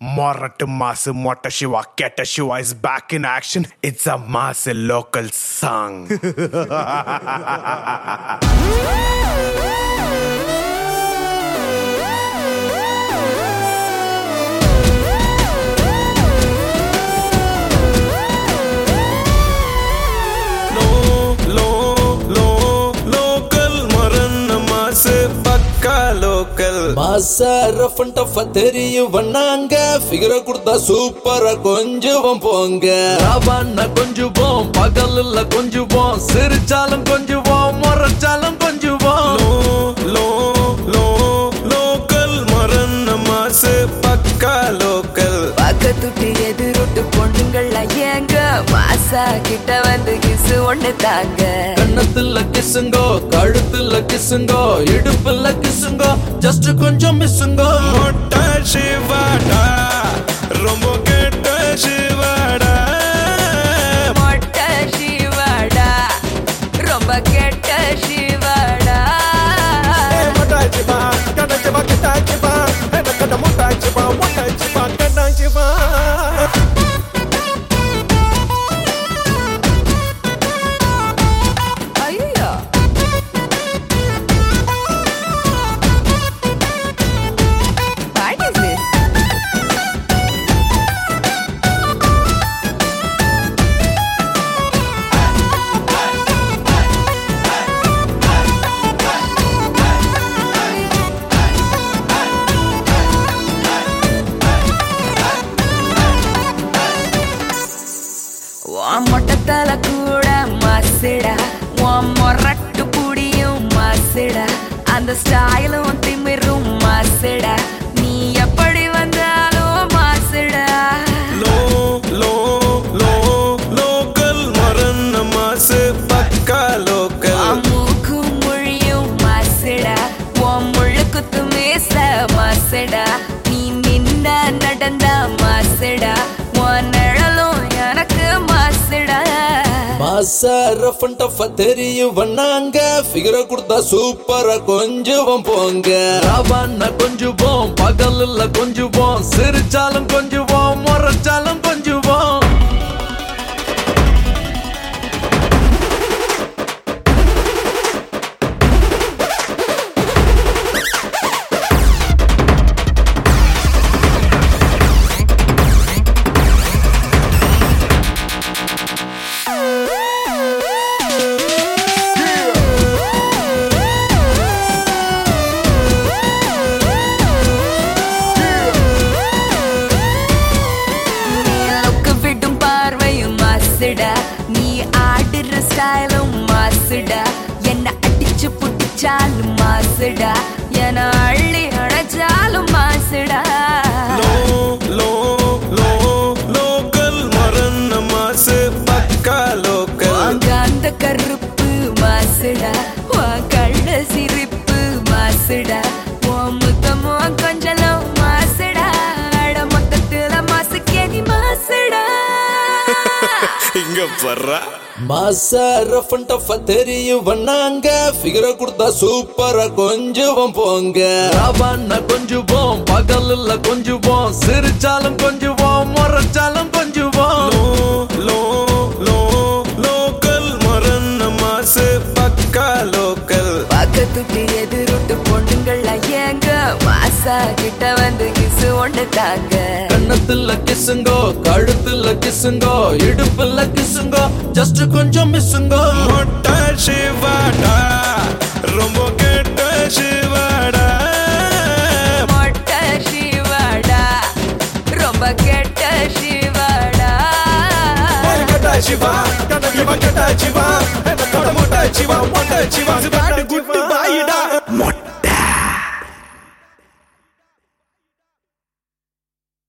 Morat Mass Mota Shiva Keta Shiva is back in action. It's a mass local song. Lo lo lo local மரண mass பக்கா local மாசா rough and tough தெரியும் வண்ணாங்க ஃபிகர கொடுத்தா சூப்பரா கொஞ்சுவோம் போங்க ராவான்னா கொஞ்சுவோம் பகல்ல கொஞ்சுவோம் சிரிச்சாலும் கொஞ்சுவோம் முறைச்சாலும் கொஞ்சுவோம் லோ லோ லோ லோக்கல் மரண மாசு பக்கா லோக்கல் பக்கத்துட்டு எதிரொட்டு பொண்ணுங்கள் ஐயங்க மாசா கிட்ட வந்து கிசு ஒண்ணு தாங்க கண்ணத்துல கிசுங்கோ கழுத்துல கிசுங்கோ இடுப்புல கிசுங்கோ ஜஸ்ட் கொஞ்சம் மிஸ்ஸுங்கோ மொட்டை சிவாடா ரொம்ப கெட்ட சிவாடா மொட்டை சிவாடா ரொம்ப கெட்ட சிவாடா ஐயோ What is this? உன் மொட்டத்தல கூட மாசுடா உன் மொரட்டு புடியும் மாசுடா அந்த ஸ்டைலும் திமிரும் மாசுடா நீ எப்படி வந்தாலும் மாசுடா லோ லோ லோ லோக்கல் மரண மாசு பக்கா லோக்கல் உன் மூக்கும் மொழியும் மாசுடா உன் முள்ளு குத்து மேச மாசுடா நீ நின்ன நடந்த மாசுடா உன் நிழலும் எனக்கு மாசுடா மாசா ரஃப் அண்ட் டஃப் தெரியும் வண்ணாங்க ஃபிகர கொடுத்தா சூப்பரா கொஞ்சுவோம் போங்க ராவான்னா கொஞ்சுவோம் பகல்ல கொஞ்சுவோம் சிரிச்சாலும் கொஞ்சுவோம் முறைச்சாலும் கொஞ்சுவோம் லொக்கு விடும் பார்வையும் மாசுடா நீ ஆடுற ஸ்டைலும் மாசுடா என்ன அடிச்சு புடிச்சாலும் மாசுடா என அள்ளி அணைச்சாலும் மாசுடா லோ லோ லோ லோக்கல் மரண மாசு பக்கா லோக்கல் வாங்க அந்த கருப்பு மாசுடா உன் கள்ள சிரிப்பு மாசுடா உன் முத்தமோ கொஞ்சலும் மாசுடா அட மொத்தத்துல மாசுக்கே நீ மாசுடா இங்க பர்றா மாசா ரஃப் அண்ட் டஃப் தெரியும் வண்ணாங்க ஃபிகர கொடுத்தா சூப்பரா கொஞ்சுவோம் போங்க ராவான்னா கொஞ்சுவோம் பகல்ல கொஞ்சுவோம் சிரிச்சாலும் கொஞ்சுவோம் முறைச்சாலும் கொஞ்சுவோம் லோ லோ லோ லோக்கல் மரண மாசு பக்கா லோக்கல் பக்கத்துக்கு எதிரொட்டு பொண்ணுங்கள் ஐயங்க மாசா கிட்ட வந்து கிசு ஒண்ணு தாங்க கண்ணத்துல கிசுங்கோ கழுத்துல கிசுங்கோ இடுப்புல கிசுங்கோ ஜஸ்ட் கொஞ்சம் மிஸ்ஸுங்கோ மொட்டை சிவாடா ரொம்ப கெட்ட சிவாடா மொட்டை சிவாடா ரொம்ப கெட்ட சிவாடா சிவா சிவா சிவா சிவா